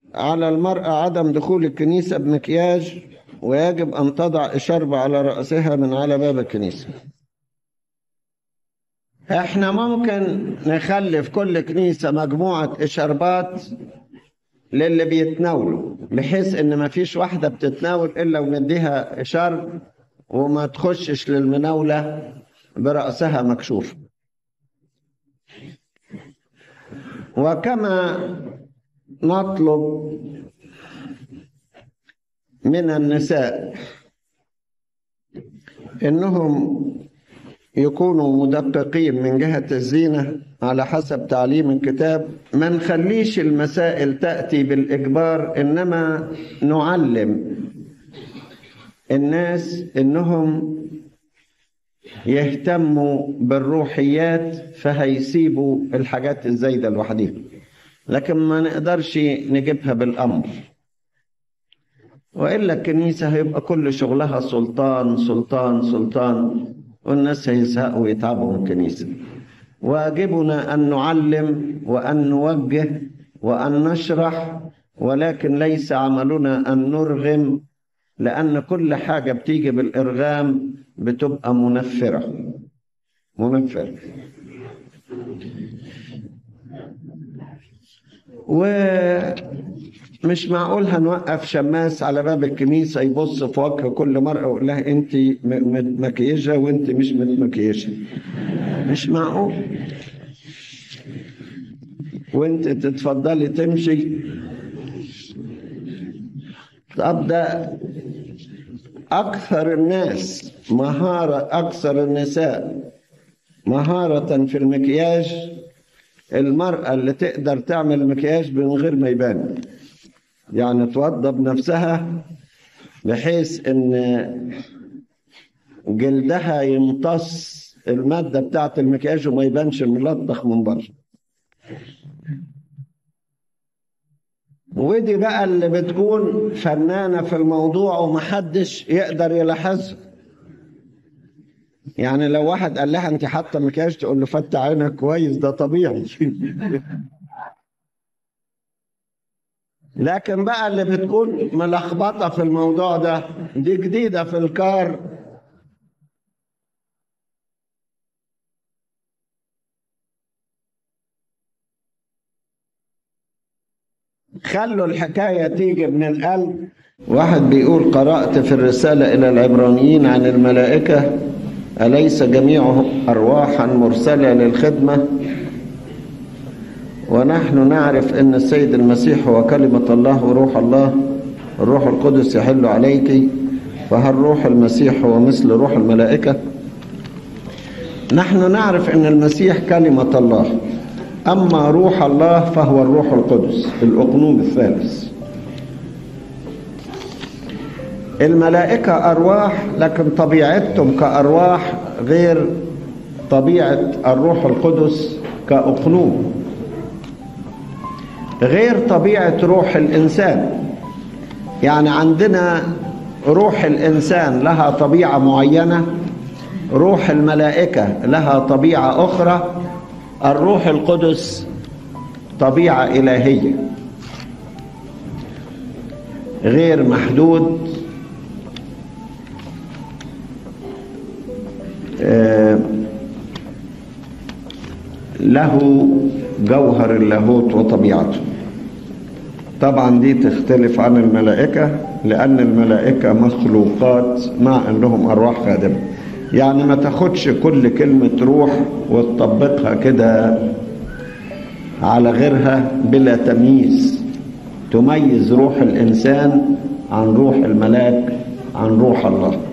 على المرأة عدم دخول الكنيسة بمكياج ويجب أن تضع إشاربة على رأسها من على باب الكنيسة احنا ممكن نخلي في كل كنيسة مجموعة إشاربات للي بيتناولوا بحيث ان ما فيش واحدة بتتناول الا ونديها إشارب وما تخشش للمناولة برأسها مكشوف وكما نطلب من النساء انهم يكونوا مدققين من جهة الزينة على حسب تعليم الكتاب ما نخليش المسائل تأتي بالإجبار إنما نعلم الناس إنهم يهتموا بالروحيات فهيسيبوا الحاجات الزايدة لوحديها لكن ما نقدرش نجيبها بالأمر وإلا الكنيسة هيبقى كل شغلها سلطان سلطان سلطان والناس هيزهقوا ويتعبوا من الكنيسة واجبنا أن نعلم وأن نوجه وأن نشرح ولكن ليس عملنا أن نرغم لأن كل حاجة بتيجي بالإرغام بتبقى منفرة منفرة ومش معقول هنوقف شماس على باب الكنيسة يبص في وجه كل مرأة ويقول لها أنت متمكيجة وأنت مش متمكيجة مش معقول وأنت تتفضلي تمشي طب ده أكثر الناس مهارة أكثر النساء مهارة في المكياج المرأة اللي تقدر تعمل مكياج من غير ما يبان يعني توضب نفسها بحيث ان جلدها يمتص المادة بتاعت المكياج وما يبانش ملطخ من بره ودي بقى اللي بتكون فنانة في الموضوع ومحدش يقدر يلاحظها يعني لو واحد قال لها انت حاطه مكياج تقول له فتح عينك كويس ده طبيعي لكن بقى اللي بتكون ملخبطه في الموضوع ده دي جديده في الكار خلوا الحكايه تيجي من القلب واحد بيقول قرات في الرساله الى العبرانيين عن الملائكه أليس جميعهم أرواحا مرسلة للخدمة ونحن نعرف أن السيد المسيح هو كلمة الله وروح الله الروح القدس يحل عليك فهل روح المسيح هو مثل روح الملائكة نحن نعرف أن المسيح كلمة الله أما روح الله فهو الروح القدس الأقنوم الثالث الملائكة أرواح لكن طبيعتهم كأرواح غير طبيعة الروح القدس كأقنوم غير طبيعة روح الإنسان يعني عندنا روح الإنسان لها طبيعة معينة روح الملائكة لها طبيعة أخرى الروح القدس طبيعة إلهية غير محدود له جوهر اللاهوت وطبيعته طبعا دي تختلف عن الملائكة لأن الملائكة مخلوقات مع أنهم أرواح خادمة يعني ما تاخدش كل كلمة روح وتطبقها كده على غيرها بلا تمييز تميز روح الإنسان عن روح الملاك عن روح الله